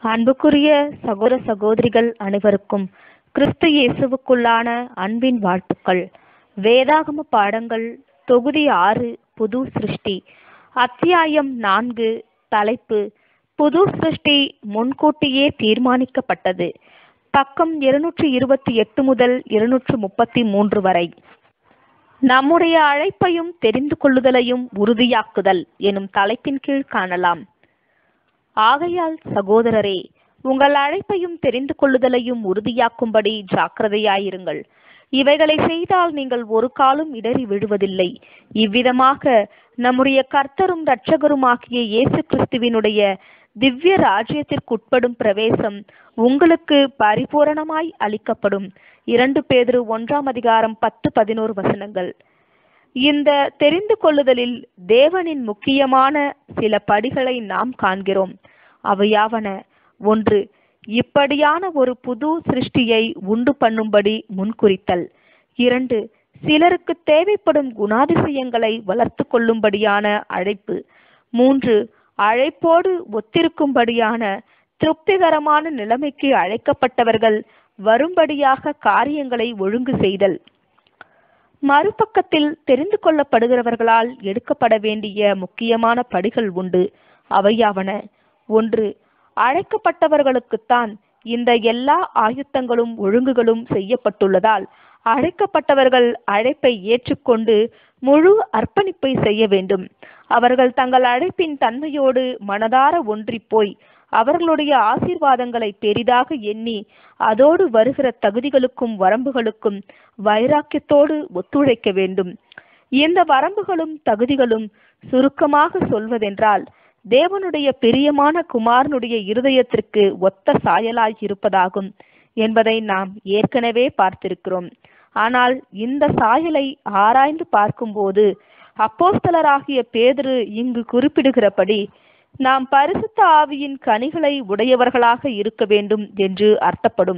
அன்புக்குரிய சகோதர சகோதரிகள் அனைவருக்கும் கிறிஸ்து இயேசுவுக்குள்ளான அன்பின் வாழ்த்துக்கள் வேதாகம பாடங்கள் தொகுதி ஆறு புது சிருஷ்டி அத்தியாயம் நான்கு தலைப்பு புது சிருஷ்டி முன்கூட்டியே தீர்மானிக்கப்பட்டது பக்கம் இருநூற்றி இருபத்தி எட்டு முதல் இருநூற்று முப்பத்தி மூன்று வரை நம்முடைய அழைப்பையும் தெரிந்து கொள்ளுதலையும் உறுதியாக்குதல் எனும் தலைப்பின் கீழ் காணலாம் ஆகையால் சகோதரரே உங்கள் அழைப்பையும் தெரிந்து கொள்ளுதலையும் உறுதியாக்கும்படி ஜாக்கிரதையாயிருங்கள் இவைகளை செய்தால் நீங்கள் ஒரு காலும் இடறி விழுவதில்லை இவ்விதமாக நம்முடைய கர்த்தரும் இரட்சகருமாகிய இயேசு கிறிஸ்துவினுடைய திவ்ய ராஜ்யத்திற்குட்படும் பிரவேசம் உங்களுக்கு பரிபூரணமாய் அளிக்கப்படும் இரண்டு பேதிரு ஒன்றாம் அதிகாரம் பத்து பதினோரு வசனங்கள் இந்த தெரிந்து கொள்ளுதலில் தேவனின் முக்கியமான சில படிகளை நாம் காண்கிறோம் அவையாவன ஒன்று இப்படியான ஒரு புது சிருஷ்டியை உண்டு பண்ணும்படி முன்குறித்தல் இரண்டு சிலருக்கு தேவைப்படும் குணாதிசயங்களை வளர்த்து கொள்ளும்படியான அழைப்பு மூன்று அழைப்போடு ஒத்திருக்கும்படியான திருப்திகரமான நிலைமைக்கு அழைக்கப்பட்டவர்கள் வரும்படியாக காரியங்களை ஒழுங்கு செய்தல் மறுபக்கத்தில் தெரிந்து கொள்ளப்படுகிறவர்களால் எடுக்கப்பட வேண்டிய முக்கியமான படிகள் உண்டு அவையாவன ஒன்று அழைக்கப்பட்டவர்களுக்குத்தான் இந்த எல்லா ஆயுத்தங்களும் ஒழுங்குகளும் செய்யப்பட்டுள்ளதால் அழைக்கப்பட்டவர்கள் அழைப்பை ஏற்றுக்கொண்டு முழு அர்ப்பணிப்பை செய்ய வேண்டும் அவர்கள் தங்கள் அழைப்பின் தன்மையோடு மனதார ஒன்றி போய் அவர்களுடைய ஆசீர்வாதங்களை பெரிதாக எண்ணி அதோடு வருகிற தகுதிகளுக்கும் வரம்புகளுக்கும் வைராக்கியத்தோடு ஒத்துழைக்க வேண்டும் இந்த வரம்புகளும் தகுதிகளும் சுருக்கமாக சொல்வதென்றால் தேவனுடைய பிரியமான குமாரனுடைய இருதயத்திற்கு ஒத்த சாயலாய் இருப்பதாகும் என்பதை நாம் ஏற்கனவே பார்த்திருக்கிறோம் ஆனால் இந்த சாயலை ஆராய்ந்து பார்க்கும்போது அப்போஸ்தலராகிய பேதுரு இங்கு குறிப்பிடுகிறபடி நாம் பரிசுத்த ஆவியின் கனிகளை உடையவர்களாக இருக்க வேண்டும் என்று அர்த்தப்படும்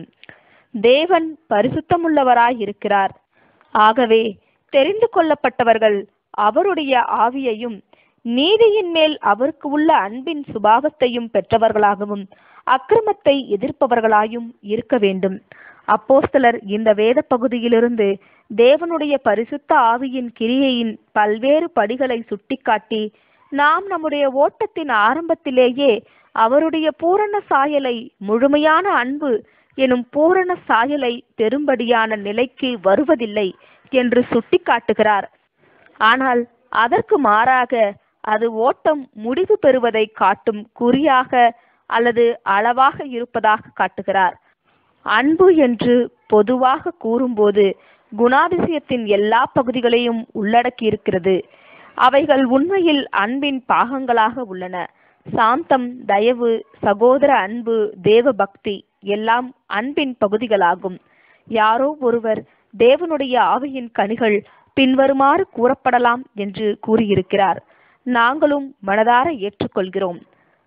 தேவன் பரிசுத்தமுள்ளவராய் இருக்கிறார் ஆகவே தெரிந்து கொள்ளப்பட்டவர்கள் அவருடைய ஆவியையும் நீதியின் மேல் அவருக்கு உள்ள அன்பின் சுபாவத்தையும் பெற்றவர்களாகவும் அக்கிரமத்தை எதிர்ப்பவர்களாயும் இருக்க வேண்டும் அப்போஸ்தலர் இந்த வேத பகுதியிலிருந்து தேவனுடைய பரிசுத்த ஆவியின் கிரியையின் பல்வேறு படிகளை சுட்டிக்காட்டி நாம் நம்முடைய ஓட்டத்தின் ஆரம்பத்திலேயே அவருடைய பூரண சாயலை முழுமையான அன்பு எனும் பூரண சாயலை பெறும்படியான நிலைக்கு வருவதில்லை என்று சுட்டிக்காட்டுகிறார் ஆனால் அதற்கு மாறாக அது ஓட்டம் முடிவு பெறுவதை காட்டும் குறியாக அல்லது அளவாக இருப்பதாக காட்டுகிறார் அன்பு என்று பொதுவாக கூறும்போது குணாதிசயத்தின் எல்லா பகுதிகளையும் உள்ளடக்கி இருக்கிறது அவைகள் உண்மையில் அன்பின் பாகங்களாக உள்ளன சாந்தம் தயவு சகோதர அன்பு தேவ பக்தி எல்லாம் அன்பின் பகுதிகளாகும் யாரோ ஒருவர் தேவனுடைய ஆவியின் கனிகள் பின்வருமாறு கூறப்படலாம் என்று கூறியிருக்கிறார் நாங்களும் மனதார ஏற்றுக்கொள்கிறோம்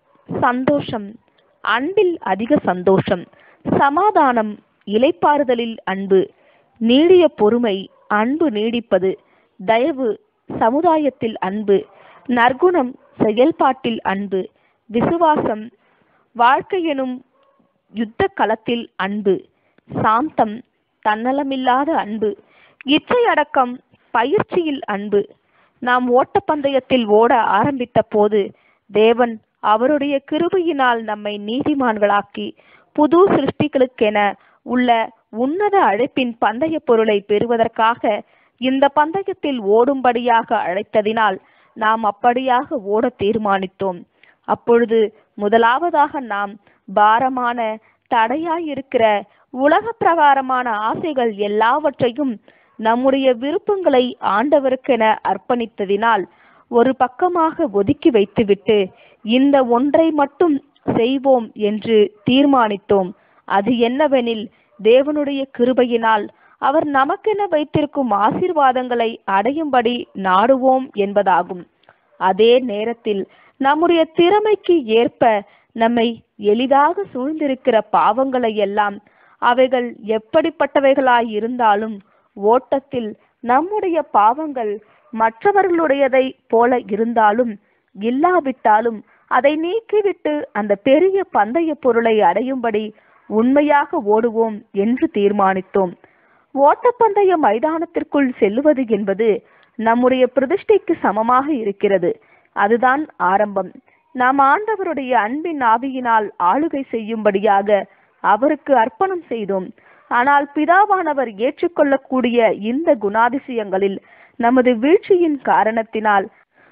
சந்தோஷம் அன்பில் அதிக சந்தோஷம் சமாதானம் இலைப்பாறுதலில் அன்பு நீடிய பொறுமை அன்பு நீடிப்பது தயவு சமுதாயத்தில் அன்பு நற்குணம் செயல்பாட்டில் அன்பு விசுவாசம் வாழ்க்கை எனும் யுத்த களத்தில் அன்பு சாந்தம் தன்னலமில்லாத அன்பு இச்சை அடக்கம் பயிற்சியில் அன்பு நாம் ஓட்டப்பந்தயத்தில் ஓட ஆரம்பித்த போது தேவன் அவருடைய கிருபையினால் நம்மை நீதிமான்களாக்கி புது சிருஷ்டிகளுக்கென உள்ள உன்னத அழைப்பின் பந்தய பொருளை பெறுவதற்காக இந்த பந்தயத்தில் ஓடும்படியாக அழைத்ததினால் நாம் அப்படியாக ஓட தீர்மானித்தோம் அப்பொழுது முதலாவதாக நாம் பாரமான தடையாயிருக்கிற உலக பிரகாரமான ஆசைகள் எல்லாவற்றையும் நம்முடைய விருப்பங்களை ஆண்டவருக்கென அர்ப்பணித்ததினால் ஒரு பக்கமாக ஒதுக்கி வைத்துவிட்டு இந்த ஒன்றை மட்டும் செய்வோம் என்று தீர்மானித்தோம் அது என்னவெனில் தேவனுடைய கிருபையினால் அவர் நமக்கென வைத்திருக்கும் ஆசீர்வாதங்களை அடையும்படி நாடுவோம் என்பதாகும் அதே நேரத்தில் நம்முடைய திறமைக்கு ஏற்ப நம்மை எளிதாக சூழ்ந்திருக்கிற பாவங்களை எல்லாம் அவைகள் எப்படிப்பட்டவைகளாய் இருந்தாலும் ஓட்டத்தில் நம்முடைய பாவங்கள் மற்றவர்களுடையதை போல இருந்தாலும் இல்லாவிட்டாலும் அதை நீக்கிவிட்டு அந்த பெரிய பந்தய பொருளை அடையும்படி உண்மையாக ஓடுவோம் என்று தீர்மானித்தோம் ஓட்டப்பந்தய மைதானத்திற்குள் செல்லுவது என்பது நம்முடைய பிரதிஷ்டைக்கு சமமாக இருக்கிறது அதுதான் ஆரம்பம் நாம் ஆண்டவருடைய அன்பின் ஆவியினால் ஆளுகை செய்யும்படியாக அவருக்கு அர்ப்பணம் செய்தோம் ஆனால் பிதாவானவர் ஏற்றுக்கொள்ளக்கூடிய இந்த குணாதிசயங்களில் நமது வீழ்ச்சியின் காரணத்தினால்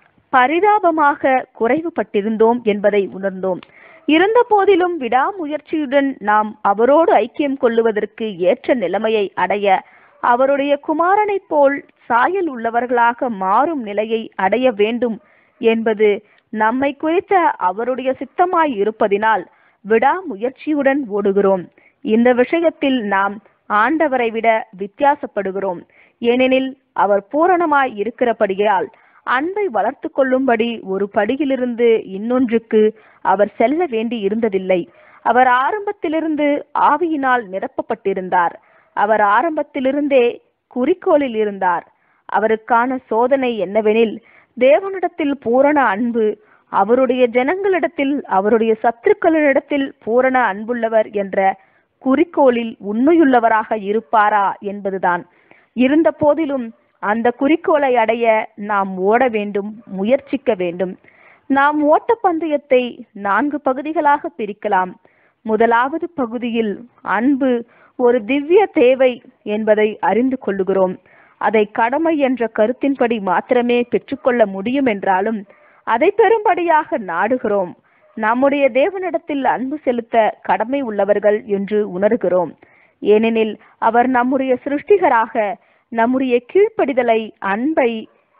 பரிதாபமாக குறைவுபட்டிருந்தோம் என்பதை உணர்ந்தோம் இருந்த போதிலும் விடாமுயற்சியுடன் நாம் அவரோடு ஐக்கியம் கொள்ளுவதற்கு ஏற்ற நிலைமையை அடைய அவருடைய குமாரனைப் போல் சாயல் உள்ளவர்களாக மாறும் நிலையை அடைய வேண்டும் என்பது நம்மை குறித்த அவருடைய சித்தமாய் இருப்பதினால் விடாமுயற்சியுடன் ஓடுகிறோம் இந்த விஷயத்தில் நாம் ஆண்டவரை விட வித்தியாசப்படுகிறோம் ஏனெனில் அவர் பூரணமாய் இருக்கிறபடியால் அன்பை வளர்த்து கொள்ளும்படி ஒரு படியிலிருந்து இன்னொன்றுக்கு அவர் செல்ல வேண்டி இருந்ததில்லை அவர் ஆரம்பத்திலிருந்து ஆவியினால் நிரப்பப்பட்டிருந்தார் அவர் ஆரம்பத்திலிருந்தே குறிக்கோளில் இருந்தார் அவருக்கான சோதனை என்னவெனில் தேவனிடத்தில் பூரண அன்பு அவருடைய ஜனங்களிடத்தில் அவருடைய சத்துருக்களிடத்தில் பூரண அன்புள்ளவர் என்ற குறிக்கோளில் உண்மையுள்ளவராக இருப்பாரா என்பதுதான் இருந்த போதிலும் அந்த குறிக்கோளை அடைய நாம் ஓட வேண்டும் முயற்சிக்க வேண்டும் நாம் ஓட்டப்பந்தயத்தை நான்கு பகுதிகளாக பிரிக்கலாம் முதலாவது பகுதியில் அன்பு ஒரு திவ்ய தேவை என்பதை அறிந்து கொள்ளுகிறோம் அதை கடமை என்ற கருத்தின்படி மாத்திரமே பெற்றுக்கொள்ள முடியும் என்றாலும் அதை பெரும்படியாக நாடுகிறோம் நம்முடைய தேவனிடத்தில் அன்பு செலுத்த கடமை உள்ளவர்கள் என்று உணர்கிறோம் ஏனெனில் அவர் நம்முடைய சிருஷ்டிகராக நம்முடைய கீழ்ப்படிதலை அன்பை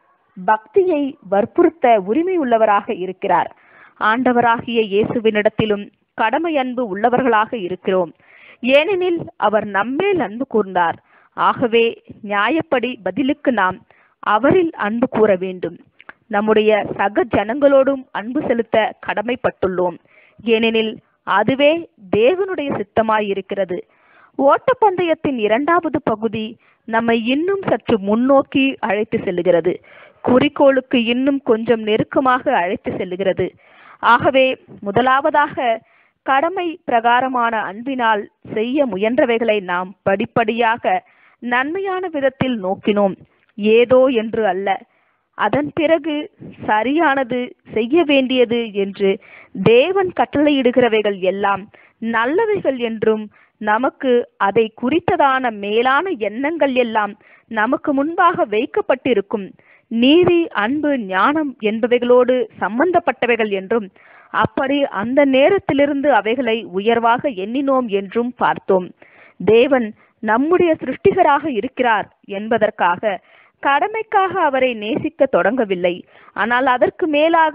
பக்தியை வற்புறுத்த உரிமை உள்ளவராக இருக்கிறார் ஆண்டவராகிய இயேசுவினிடத்திலும் கடமை அன்பு உள்ளவர்களாக இருக்கிறோம் ஏனெனில் அவர் நம்மேல் அன்பு கூர்ந்தார் ஆகவே நியாயப்படி பதிலுக்கு நாம் அவரில் அன்பு கூற வேண்டும் நம்முடைய சக ஜனங்களோடும் அன்பு செலுத்த கடமைப்பட்டுள்ளோம் ஏனெனில் அதுவே தேவனுடைய சித்தமாயிருக்கிறது ஓட்டப்பந்தயத்தின் இரண்டாவது பகுதி நம்மை இன்னும் சற்று முன்னோக்கி அழைத்து செல்லுகிறது குறிக்கோளுக்கு இன்னும் கொஞ்சம் நெருக்கமாக அழைத்து செல்லுகிறது ஆகவே முதலாவதாக கடமை பிரகாரமான அன்பினால் செய்ய முயன்றவைகளை நாம் படிப்படியாக நன்மையான விதத்தில் நோக்கினோம் ஏதோ என்று அல்ல அதன் பிறகு சரியானது செய்ய வேண்டியது என்று தேவன் கட்டளையிடுகிறவைகள் எல்லாம் நல்லவைகள் என்றும் நமக்கு அதை குறித்ததான மேலான எண்ணங்கள் எல்லாம் நமக்கு முன்பாக வைக்கப்பட்டிருக்கும் நீதி அன்பு ஞானம் என்பவைகளோடு சம்பந்தப்பட்டவைகள் என்றும் அப்படி அந்த நேரத்திலிருந்து அவைகளை உயர்வாக எண்ணினோம் என்றும் பார்த்தோம் தேவன் நம்முடைய சிருஷ்டிகராக இருக்கிறார் என்பதற்காக கடமைக்காக அவரை நேசிக்க தொடங்கவில்லை ஆனால் அதற்கு மேலாக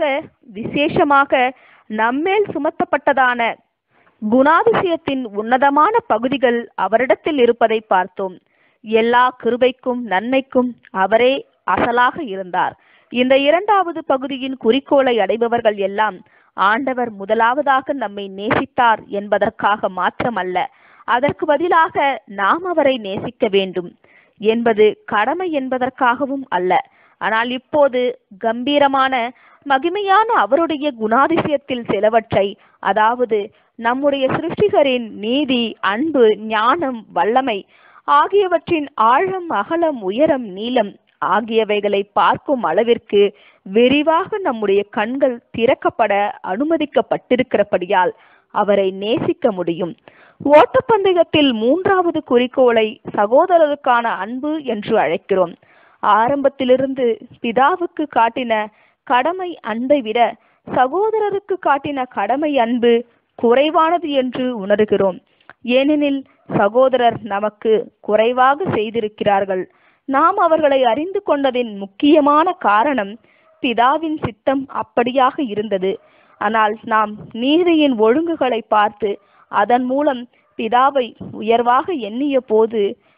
விசேஷமாக நம்மேல் சுமத்தப்பட்டதான குணாதிசயத்தின் உன்னதமான பகுதிகள் அவரிடத்தில் இருப்பதை பார்த்தோம் எல்லா கிருபைக்கும் நன்மைக்கும் அவரே அசலாக இருந்தார் இந்த இரண்டாவது பகுதியின் குறிக்கோளை அடைபவர்கள் எல்லாம் ஆண்டவர் முதலாவதாக நம்மை நேசித்தார் என்பதற்காக மாத்திரமல்ல அதற்கு பதிலாக நாம் அவரை நேசிக்க வேண்டும் என்பது கடமை என்பதற்காகவும் அல்ல ஆனால் இப்போது கம்பீரமான மகிமையான அவருடைய குணாதிசயத்தில் சிலவற்றை அதாவது நம்முடைய சிருஷ்டிகரின் நீதி அன்பு ஞானம் வல்லமை ஆகியவற்றின் ஆழம் அகலம் உயரம் நீளம் ஆகியவைகளை பார்க்கும் அளவிற்கு விரிவாக நம்முடைய கண்கள் திறக்கப்பட அனுமதிக்கப்பட்டிருக்கிறபடியால் அவரை நேசிக்க முடியும் ஓட்டப்பந்தயத்தில் மூன்றாவது குறிக்கோளை சகோதரருக்கான அன்பு என்று அழைக்கிறோம் ஆரம்பத்திலிருந்து பிதாவுக்கு காட்டின கடமை அன்பை விட சகோதரருக்கு காட்டின கடமை அன்பு குறைவானது என்று உணர்கிறோம் ஏனெனில் சகோதரர் நமக்கு குறைவாக செய்திருக்கிறார்கள் நாம் அவர்களை அறிந்து கொண்டதின் முக்கியமான காரணம் பிதாவின் சித்தம் அப்படியாக இருந்தது ஆனால் நாம் நீதியின் ஒழுங்குகளை பார்த்து அதன் மூலம் பிதாவை உயர்வாக எண்ணிய போது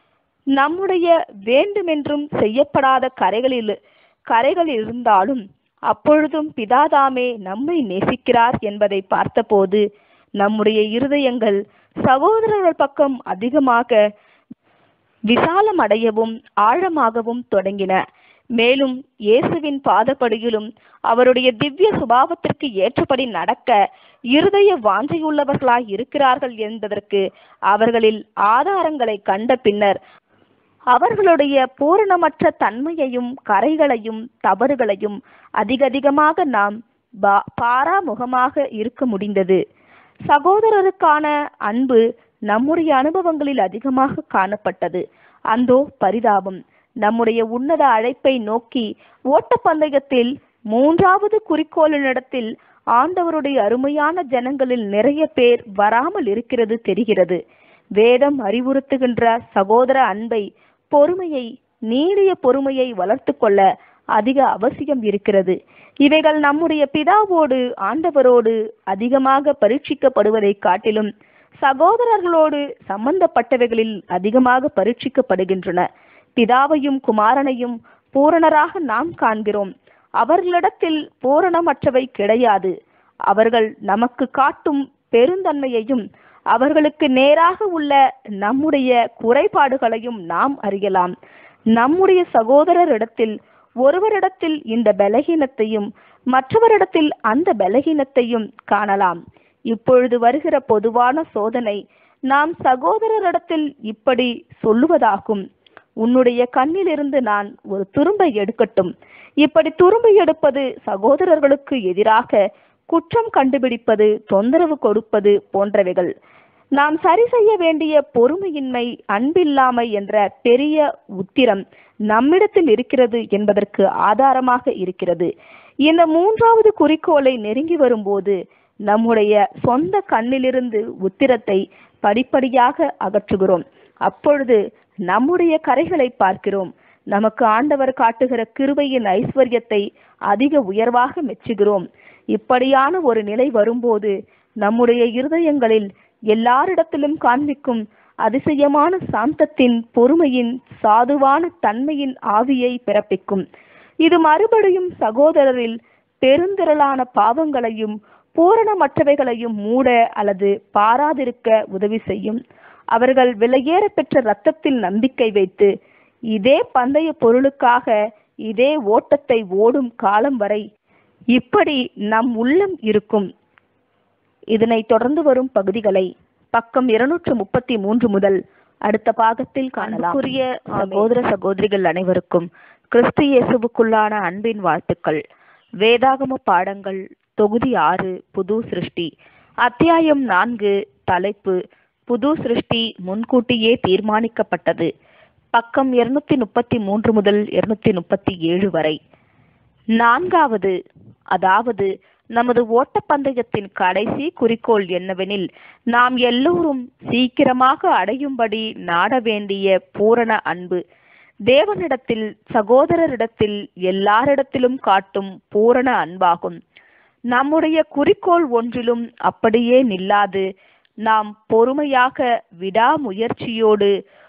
நம்முடைய வேண்டுமென்றும் செய்யப்படாத கரைகளில் கரைகள் இருந்தாலும் அப்பொழுதும் பிதாதாமே நம்மை நேசிக்கிறார் என்பதை பார்த்தபோது நம்முடைய இருதயங்கள் சகோதரர்கள் பக்கம் அதிகமாக விசாலம் அடையவும் ஆழமாகவும் தொடங்கின மேலும் இயேசுவின் பாதப்படியிலும் அவருடைய திவ்ய சுபாவத்திற்கு ஏற்றபடி நடக்க இருதய வாஞ்சையுள்ளவர்களாய் இருக்கிறார்கள் என்பதற்கு அவர்களில் ஆதாரங்களை கண்ட பின்னர் அவர்களுடைய பூரணமற்ற தன்மையையும் கரைகளையும் தவறுகளையும் அதிகதிகமாக நாம் பா- பாராமுகமாக இருக்க முடிந்தது சகோதரருக்கான அன்பு நம்முடைய அனுபவங்களில் அதிகமாக காணப்பட்டது அந்தோ பரிதாபம் நம்முடைய உன்னத அழைப்பை நோக்கி ஓட்டப்பந்தயத்தில் மூன்றாவது குறிக்கோளினிடத்தில் ஆண்டவருடைய அருமையான ஜனங்களில் நிறைய பேர் வராமல் இருக்கிறது தெரிகிறது வேதம் அறிவுறுத்துகின்ற சகோதர அன்பை பொறுமையை நீடிய பொறுமையை வளர்த்து கொள்ள அதிக அவசியம் இருக்கிறது இவைகள் நம்முடைய பிதாவோடு ஆண்டவரோடு அதிகமாக பரீட்சிக்கப்படுவதை காட்டிலும் சகோதரர்களோடு சம்பந்தப்பட்டவைகளில் அதிகமாக பரீட்சிக்கப்படுகின்றன பிதாவையும் குமாரனையும் பூரணராக நாம் காண்கிறோம் அவர்களிடத்தில் பூரணமற்றவை கிடையாது அவர்கள் நமக்கு காட்டும் பெருந்தன்மையையும் அவர்களுக்கு நேராக உள்ள நம்முடைய குறைபாடுகளையும் நாம் அறியலாம் நம்முடைய சகோதரரிடத்தில் ஒருவரிடத்தில் இந்த பலகீனத்தையும் மற்றவரிடத்தில் அந்த பலகீனத்தையும் காணலாம் இப்பொழுது வருகிற பொதுவான சோதனை நாம் சகோதரரிடத்தில் இப்படி சொல்லுவதாகும் உன்னுடைய கண்ணிலிருந்து நான் ஒரு துரும்பை எடுக்கட்டும் இப்படி துரும்பை எடுப்பது சகோதரர்களுக்கு எதிராக குற்றம் கண்டுபிடிப்பது தொந்தரவு கொடுப்பது போன்றவைகள் நாம் சரி செய்ய வேண்டிய பொறுமையின்மை அன்பில்லாமை என்ற பெரிய உத்திரம் நம்மிடத்தில் இருக்கிறது என்பதற்கு ஆதாரமாக இருக்கிறது இந்த மூன்றாவது குறிக்கோளை நெருங்கி வரும்போது நம்முடைய சொந்த கண்ணிலிருந்து உத்திரத்தை படிப்படியாக அகற்றுகிறோம் அப்பொழுது நம்முடைய கரைகளை பார்க்கிறோம் நமக்கு ஆண்டவர் காட்டுகிற கிருபையின் ஐஸ்வர்யத்தை அதிக உயர்வாக மெச்சுகிறோம் இப்படியான ஒரு நிலை வரும்போது நம்முடைய இருதயங்களில் எல்லாரிடத்திலும் காண்பிக்கும் அதிசயமான சாந்தத்தின் பொறுமையின் சாதுவான தன்மையின் ஆவியை பிறப்பிக்கும் இது மறுபடியும் சகோதரரில் பெருந்திரளான பாவங்களையும் பூரணமற்றவைகளையும் மூட அல்லது பாராதிருக்க உதவி செய்யும் அவர்கள் விலையேற பெற்ற இரத்தத்தில் நம்பிக்கை வைத்து இதே பந்தய பொருளுக்காக இதே ஓட்டத்தை ஓடும் காலம் வரை இப்படி நம் உள்ளம் இருக்கும் இதனை தொடர்ந்து வரும் பகுதிகளை பக்கம் இருநூற்று முப்பத்தி மூன்று முதல் அடுத்த பாகத்தில் காணலாம் அன்புக்குரிய சகோதர சகோதரிகள் அனைவருக்கும் கிறிஸ்து இயேசுவுக்குள்ளான அன்பின் வாழ்த்துக்கள் வேதாகம பாடங்கள் தொகுதி ஆறு புது சிருஷ்டி அத்தியாயம் நான்கு தலைப்பு புது சிருஷ்டி முன்கூட்டியே தீர்மானிக்கப்பட்டது பக்கம் இருநூத்தி முப்பத்தி மூன்று முதல் இருநூத்தி முப்பத்தி ஏழு வரை நான்காவது அதாவது நமது ஓட்டப்பந்தயத்தின் கடைசி குறிக்கோள் என்னவெனில் நாம் எல்லோரும் சீக்கிரமாக அடையும்படி நாட வேண்டிய பூரண அன்பு தேவனிடத்தில் சகோதரரிடத்தில் எல்லாரிடத்திலும் காட்டும் பூரண அன்பாகும் நம்முடைய குறிக்கோள் ஒன்றிலும் அப்படியே நில்லாது நாம் பொறுமையாக விடாமுயற்சியோடு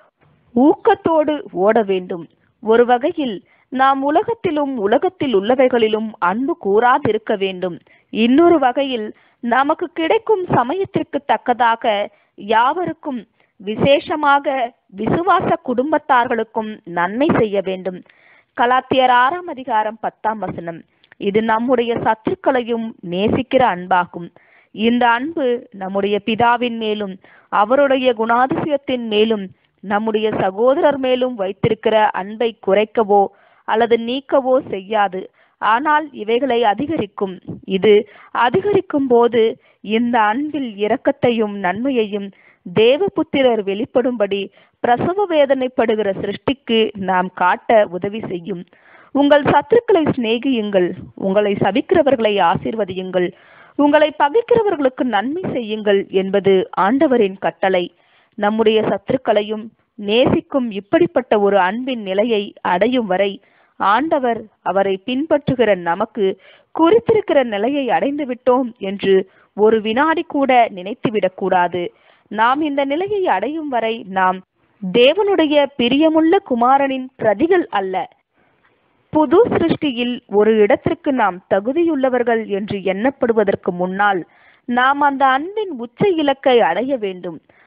ஊக்கத்தோடு ஓட வேண்டும் ஒரு வகையில் நாம் உலகத்திலும் உலகத்தில் உள்ளவைகளிலும் அன்பு கூறாதிருக்க வேண்டும் இன்னொரு வகையில் நமக்கு கிடைக்கும் சமயத்திற்கு தக்கதாக யாவருக்கும் விசேஷமாக விசுவாச குடும்பத்தார்களுக்கும் நன்மை செய்ய வேண்டும் கலாத்தியர் ஆறாம் அதிகாரம் பத்தாம் வசனம் இது நம்முடைய சத்துருக்களையும் நேசிக்கிற அன்பாகும் இந்த அன்பு நம்முடைய பிதாவின் மேலும் அவருடைய குணாதிசயத்தின் மேலும் நம்முடைய சகோதரர் மேலும் வைத்திருக்கிற அன்பை குறைக்கவோ அல்லது நீக்கவோ செய்யாது ஆனால் இவைகளை அதிகரிக்கும் இது அதிகரிக்கும் போது இந்த அன்பில் இரக்கத்தையும் நன்மையையும் தேவபுத்திரர் வெளிப்படும்படி பிரசவ வேதனைப்படுகிற சிருஷ்டிக்கு நாம் காட்ட உதவி செய்யும் உங்கள் சத்துருக்களை சிநேகியுங்கள் உங்களை சபிக்கிறவர்களை ஆசீர்வதியுங்கள் உங்களை பகைக்கிறவர்களுக்கு நன்மை செய்யுங்கள் என்பது ஆண்டவரின் கட்டளை நம்முடைய சத்துருக்களையும் நேசிக்கும் இப்படிப்பட்ட ஒரு அன்பின் நிலையை அடையும் வரை ஆண்டவர் அவரை பின்பற்றுகிற நமக்கு குறித்திருக்கிற நிலையை அடைந்து விட்டோம் என்று ஒரு வினாடி கூட நினைத்துவிடக் கூடாது நாம் இந்த நிலையை அடையும் வரை நாம் தேவனுடைய பிரியமுள்ள குமாரனின் பிரதிகள் அல்ல புது சிருஷ்டியில் ஒரு இடத்திற்கு நாம் தகுதியுள்ளவர்கள் என்று எண்ணப்படுவதற்கு முன்னால் நாம் அந்த அன்பின் உச்ச இலக்கை அடைய வேண்டும்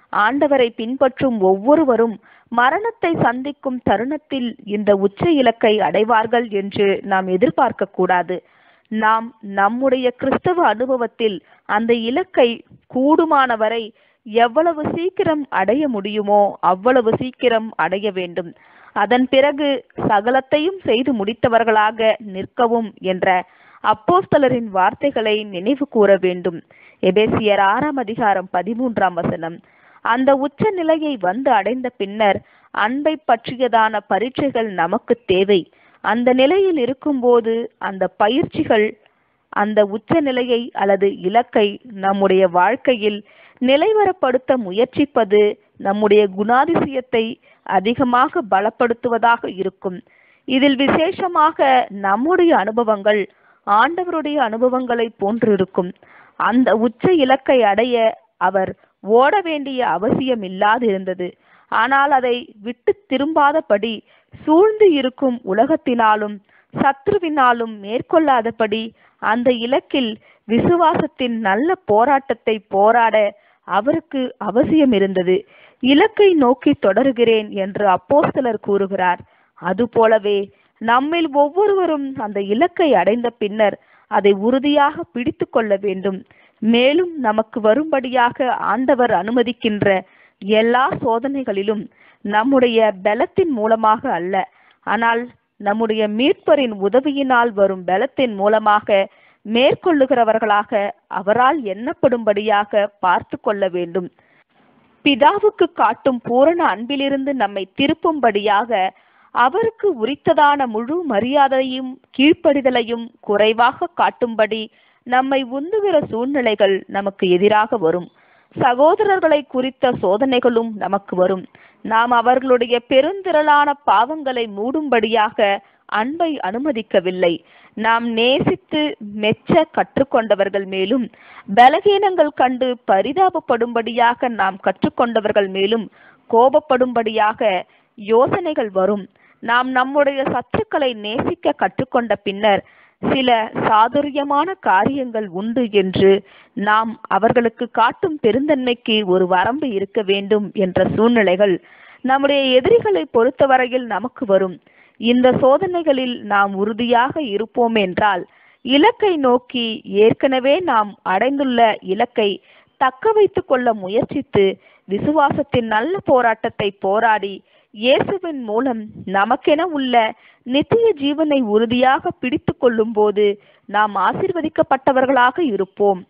ஆண்டவரை பின்பற்றும் ஒவ்வொருவரும் மரணத்தை சந்திக்கும் தருணத்தில் இந்த உச்ச இலக்கை அடைவார்கள் என்று நாம் எதிர்பார்க்க கூடாது நாம் நம்முடைய கிறிஸ்தவ அனுபவத்தில் அந்த இலக்கை கூடுமானவரை எவ்வளவு சீக்கிரம் அடைய முடியுமோ அவ்வளவு சீக்கிரம் அடைய வேண்டும் அதன் பிறகு சகலத்தையும் செய்து முடித்தவர்களாக நிற்கவும் என்ற அப்போஸ்தலரின் வார்த்தைகளை நினைவு கூற வேண்டும் எபேசியர் ஆறாம் அதிகாரம் பதிமூன்றாம் வசனம் அந்த உச்ச நிலையை வந்து அடைந்த பின்னர் அன்பை பற்றியதான பரீட்சைகள் நமக்கு தேவை அந்த நிலையில் இருக்கும்போது அந்த பயிற்சிகள் அந்த உச்ச நிலையை அல்லது இலக்கை நம்முடைய வாழ்க்கையில் நிலைவரப்படுத்த முயற்சிப்பது நம்முடைய குணாதிசயத்தை அதிகமாக பலப்படுத்துவதாக இருக்கும் இதில் விசேஷமாக நம்முடைய அனுபவங்கள் ஆண்டவருடைய அனுபவங்களை போன்றிருக்கும் அந்த உச்ச இலக்கை அடைய அவர் ஓட வேண்டிய அவசியம் இல்லாதிருந்தது ஆனால் அதை விட்டு திரும்பாதபடி சூழ்ந்து இருக்கும் உலகத்தினாலும் சத்ருவினாலும் மேற்கொள்ளாதபடி அந்த இலக்கில் விசுவாசத்தின் நல்ல போராட்டத்தை போராட அவருக்கு அவசியம் இருந்தது இலக்கை நோக்கி தொடருகிறேன் என்று அப்போஸ்தலர் கூறுகிறார் அதுபோலவே நம்மில் ஒவ்வொருவரும் அந்த இலக்கை அடைந்த பின்னர் அதை உறுதியாக பிடித்து கொள்ள வேண்டும் மேலும் நமக்கு வரும்படியாக ஆண்டவர் அனுமதிக்கின்ற எல்லா சோதனைகளிலும் நம்முடைய பலத்தின் மூலமாக அல்ல ஆனால் நம்முடைய மீட்பரின் உதவியினால் வரும் பலத்தின் மூலமாக மேற்கொள்ளுகிறவர்களாக அவரால் எண்ணப்படும்படியாக பார்த்து கொள்ள வேண்டும் பிதாவுக்கு காட்டும் பூரண அன்பிலிருந்து நம்மை திருப்பும்படியாக அவருக்கு உரித்ததான முழு மரியாதையும் கீழ்ப்படிதலையும் குறைவாக காட்டும்படி நம்மை உந்துகிற சூழ்நிலைகள் நமக்கு எதிராக வரும் சகோதரர்களை குறித்த சோதனைகளும் நமக்கு வரும் நாம் அவர்களுடைய பெருந்திரளான பாவங்களை மூடும்படியாக அன்பை அனுமதிக்கவில்லை நாம் நேசித்து மெச்ச கற்றுக்கொண்டவர்கள் மேலும் பலகீனங்கள் கண்டு பரிதாபப்படும்படியாக நாம் கற்றுக்கொண்டவர்கள் மேலும் கோபப்படும்படியாக யோசனைகள் வரும் நாம் நம்முடைய சத்துக்களை நேசிக்க கற்றுக்கொண்ட பின்னர் சில சாதுரியமான காரியங்கள் உண்டு என்று நாம் அவர்களுக்கு காட்டும் பெருந்தன்மைக்கு ஒரு வரம்பு இருக்க வேண்டும் என்ற சூழ்நிலைகள் நம்முடைய எதிரிகளை பொறுத்தவரையில் நமக்கு வரும் இந்த சோதனைகளில் நாம் உறுதியாக இருப்போம் என்றால் இலக்கை நோக்கி ஏற்கனவே நாம் அடைந்துள்ள இலக்கை தக்க வைத்துக் கொள்ள முயற்சித்து விசுவாசத்தின் நல்ல போராட்டத்தை போராடி இயேசுவின் மூலம் நமக்கென உள்ள நித்திய ஜீவனை உறுதியாக பிடித்து கொள்ளும் போது நாம் ஆசிர்வதிக்கப்பட்டவர்களாக இருப்போம்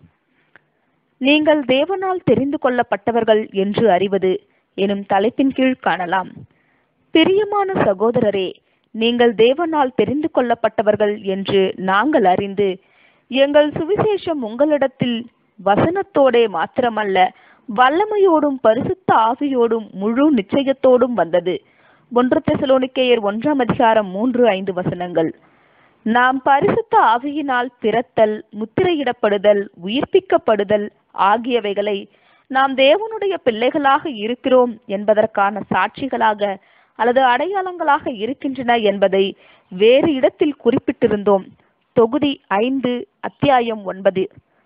நீங்கள் தேவனால் தெரிந்து கொள்ளப்பட்டவர்கள் என்று அறிவது எனும் தலைப்பின் கீழ் காணலாம் பிரியமான சகோதரரே நீங்கள் தேவனால் தெரிந்து கொள்ளப்பட்டவர்கள் என்று நாங்கள் அறிந்து எங்கள் சுவிசேஷம் உங்களிடத்தில் வசனத்தோடே மாத்திரமல்ல வல்லமையோடும் பரிசுத்த ஆவியோடும் முழு நிச்சயத்தோடும் வந்தது ஒன்று தெசலோனிக்கேயர் ஒன்றாம் அதிகாரம் மூன்று ஐந்து வசனங்கள் நாம் பரிசுத்த ஆவியினால் பிறத்தல் முத்திரையிடப்படுதல் உயிர்ப்பிக்கப்படுதல் ஆகியவைகளை நாம் தேவனுடைய பிள்ளைகளாக இருக்கிறோம் என்பதற்கான சாட்சிகளாக அல்லது அடையாளங்களாக இருக்கின்றன என்பதை வேறு இடத்தில் குறிப்பிட்டிருந்தோம் தொகுதி ஐந்து அத்தியாயம் ஒன்பது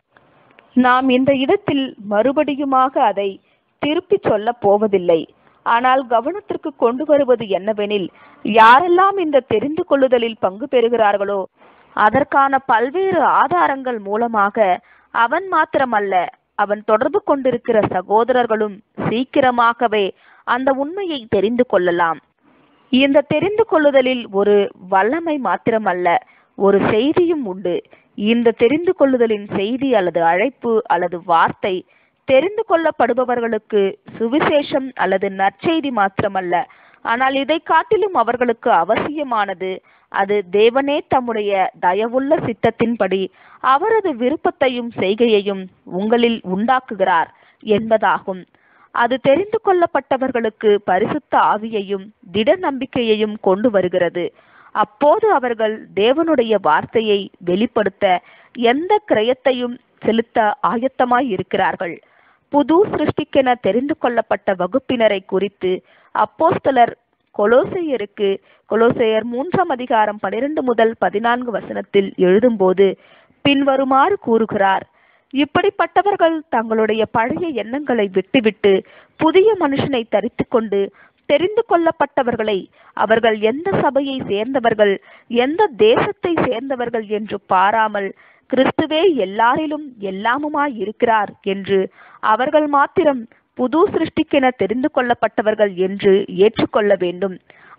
நாம் இந்த இடத்தில் மறுபடியுமாக அதை திருப்பிச் சொல்லப் போவதில்லை ஆனால் கவனத்திற்கு கொண்டு வருவது என்னவெனில் யாரெல்லாம் இந்த தெரிந்து கொள்ளுதலில் பங்கு பெறுகிறார்களோ அதற்கான பல்வேறு ஆதாரங்கள் மூலமாக அவன் மாத்திரமல்ல அவன் தொடர்பு கொண்டிருக்கிற சகோதரர்களும் சீக்கிரமாகவே அந்த உண்மையை தெரிந்து கொள்ளலாம் இந்த தெரிந்து கொள்ளுதலில் ஒரு வல்லமை மாத்திரமல்ல ஒரு செய்தியும் உண்டு இந்த தெரிந்து கொள்ளுதலின் செய்தி அல்லது அழைப்பு அல்லது வார்த்தை தெரிந்து கொள்ளப்படுபவர்களுக்கு சுவிசேஷம் அல்லது நற்செய்தி மாத்திரமல்ல ஆனால் இதை காட்டிலும் அவர்களுக்கு அவசியமானது அது தேவனே தம்முடைய தயவுள்ள சித்தத்தின்படி அவரது விருப்பத்தையும் செய்கையையும் உங்களில் உண்டாக்குகிறார் என்பதாகும் அது தெரிந்து கொள்ளப்பட்டவர்களுக்கு பரிசுத்த ஆவியையும் திட நம்பிக்கையையும் கொண்டு வருகிறது அப்போது அவர்கள் தேவனுடைய வார்த்தையை வெளிப்படுத்த எந்த கிரயத்தையும் செலுத்த ஆயத்தமாய் இருக்கிறார்கள் புது சிருஷ்டிக்கென தெரிந்து கொள்ளப்பட்ட வகுப்பினரை குறித்து அப்போஸ்தலர் கொலோசையருக்கு கொலோசையர் மூன்றாம் அதிகாரம் பனிரெண்டு முதல் பதினான்கு வசனத்தில் எழுதும்போது பின்வருமாறு கூறுகிறார் இப்படிப்பட்டவர்கள் தங்களுடைய பழைய எண்ணங்களை விட்டுவிட்டு புதிய மனுஷனை தரித்து கொண்டு தெரிந்து கொள்ளப்பட்டவர்களை அவர்கள் எந்த சபையை சேர்ந்தவர்கள் எந்த தேசத்தை சேர்ந்தவர்கள் என்று பாராமல் கிறிஸ்துவே எல்லாரிலும் எல்லாமுமாய் இருக்கிறார் என்று அவர்கள் மாத்திரம் புது சிருஷ்டிக்கென தெரிந்து கொள்ளப்பட்டவர்கள் என்று ஏற்றுக்கொள்ள வேண்டும்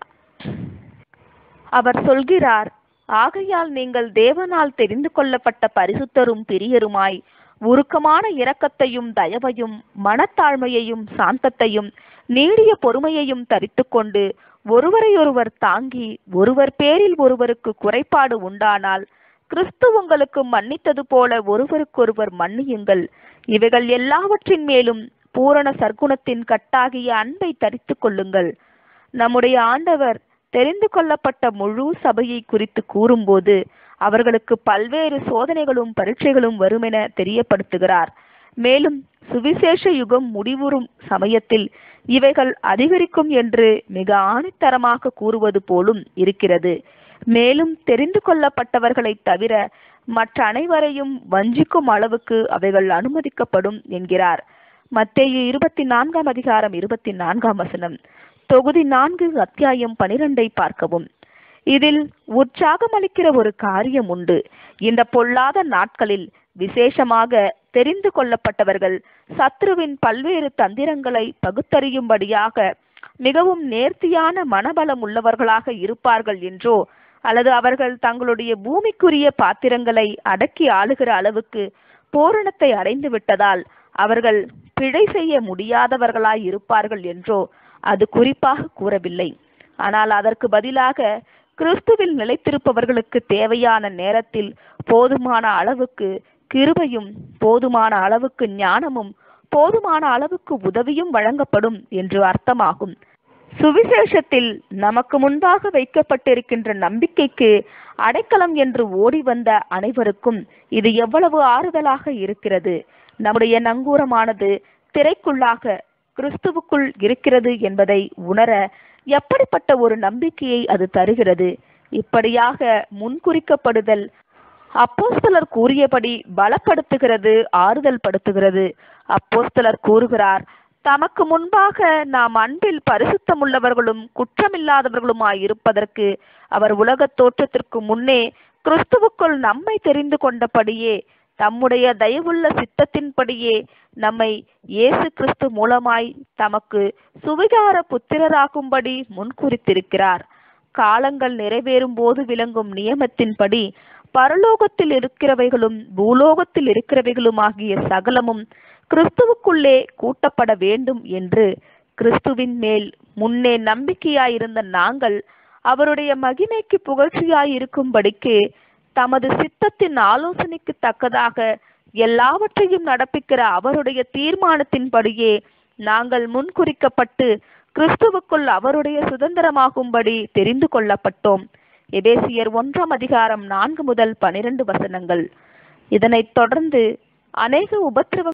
அவர் சொல்கிறார் ஆகையால் நீங்கள் தேவனால் தெரிந்து கொள்ளப்பட்ட பரிசுத்தரும் பிரியருமாய் உருக்கமான இரக்கத்தையும் தயவையும் மனத்தாழ்மையையும் சாந்தத்தையும் நீடிய பொறுமையையும் தரித்துக்கொண்டு ஒருவரையொருவர் தாங்கி ஒருவர் பேரில் ஒருவருக்கு குறைபாடு உண்டானால் கிறிஸ்து உங்களுக்கு மன்னித்தது போல ஒருவருக்கொருவர் மன்னியுங்கள் இவைகள் எல்லாவற்றின் மேலும் பூரண சர்க்குணத்தின் கட்டாகிய அன்பை தரித்து கொள்ளுங்கள் நம்முடைய ஆண்டவர் தெரிந்து கொள்ளப்பட்ட முழு சபையை குறித்து கூறும்போது அவர்களுக்கு பல்வேறு சோதனைகளும் பரீட்சைகளும் வருமென தெரியப்படுத்துகிறார் மேலும் சுவிசேஷ யுகம் முடிவுறும் சமயத்தில் இவைகள் அதிகரிக்கும் என்று மிக ஆணித்தரமாக கூறுவது போலும் இருக்கிறது மேலும் தெரிந்து கொள்ளப்பட்டவர்களை தவிர மற்ற அனைவரையும் வஞ்சிக்கும் அளவுக்கு அவைகள் அனுமதிக்கப்படும் என்கிறார் மத்தேயு இருபத்தி நான்காம் அதிகாரம் இருபத்தி நான்காம் வசனம் தொகுதி நான்கு அத்தியாயம் பனிரெண்டை பார்க்கவும் இதில் உற்சாகமளிக்கிற ஒரு காரியம் உண்டு இந்த பொல்லாத நாட்களில் விசேஷமாக தெரிந்து கொள்ளப்பட்டவர்கள் சத்ருவின் பல்வேறு தந்திரங்களை பகுத்தறியும்படியாக மிகவும் நேர்த்தியான மனபலம் உள்ளவர்களாக இருப்பார்கள் என்றோ அல்லது அவர்கள் தங்களுடைய பூமிக்குரிய பாத்திரங்களை அடக்கி ஆளுகிற அளவுக்கு பூரணத்தை அடைந்து விட்டதால் அவர்கள் பிழை செய்ய முடியாதவர்களாய் இருப்பார்கள் என்றோ அது குறிப்பாக கூறவில்லை ஆனால் அதற்கு பதிலாக கிறிஸ்துவில் நிலைத்திருப்பவர்களுக்கு தேவையான நேரத்தில் போதுமான அளவுக்கு கிருபையும் போதுமான அளவுக்கு ஞானமும் போதுமான அளவுக்கு உதவியும் வழங்கப்படும் என்று அர்த்தமாகும் சுவிசேஷத்தில் நமக்கு முன்பாக வைக்கப்பட்டிருக்கின்ற நம்பிக்கைக்கு அடைக்கலம் என்று ஓடி வந்த அனைவருக்கும் இது எவ்வளவு ஆறுதலாக இருக்கிறது நம்முடைய நங்கூரமானது திரைக்குள்ளாக கிறிஸ்துவுக்குள் இருக்கிறது என்பதை உணர எப்படிப்பட்ட ஒரு நம்பிக்கையை அது தருகிறது இப்படியாக முன்குறிக்கப்படுதல் அப்போஸ்தலர் கூறியபடி பலப்படுத்துகிறது ஆறுதல் படுத்துகிறது அப்போஸ்தலர் கூறுகிறார் தமக்கு முன்பாக நாம் அன்பில் பரிசுத்தமுள்ளவர்களும் குற்றமில்லாதவர்களுமாய் இருப்பதற்கு அவர் உலகத் தோற்றத்திற்கு முன்னே கிறிஸ்துவுக்குள் நம்மை தெரிந்து கொண்டபடியே தம்முடைய தயவுள்ள சித்தத்தின்படியே நம்மை இயேசு கிறிஸ்து மூலமாய் தமக்கு சுவிகார புத்திரராகும்படி முன்குறித்திருக்கிறார் காலங்கள் நிறைவேறும் போது விளங்கும் நியமத்தின்படி பரலோகத்தில் இருக்கிறவைகளும் பூலோகத்தில் இருக்கிறவைகளுமாகிய சகலமும் கிறிஸ்துவுக்குள்ளே கூட்டப்பட வேண்டும் என்று கிறிஸ்துவின் மேல் முன்னே நம்பிக்கையாயிருந்த நாங்கள் அவருடைய மகிமைக்கு புகழ்ச்சியாயிருக்கும்படிக்கு தமது சித்தத்தின் ஆலோசனைக்கு தக்கதாக எல்லாவற்றையும் நடப்பிக்கிற அவருடைய தீர்மானத்தின்படியே நாங்கள் முன்குறிக்கப்பட்டு கிறிஸ்துவுக்குள் அவருடைய சுதந்திரமாகும்படி தெரிந்து கொள்ளப்பட்டோம் எபேசியர் ஒன்றாம் அதிகாரம் நான்கு முதல் பனிரெண்டு வசனங்கள் இதனைத் தொடர்ந்து அநேக உபத்திரவ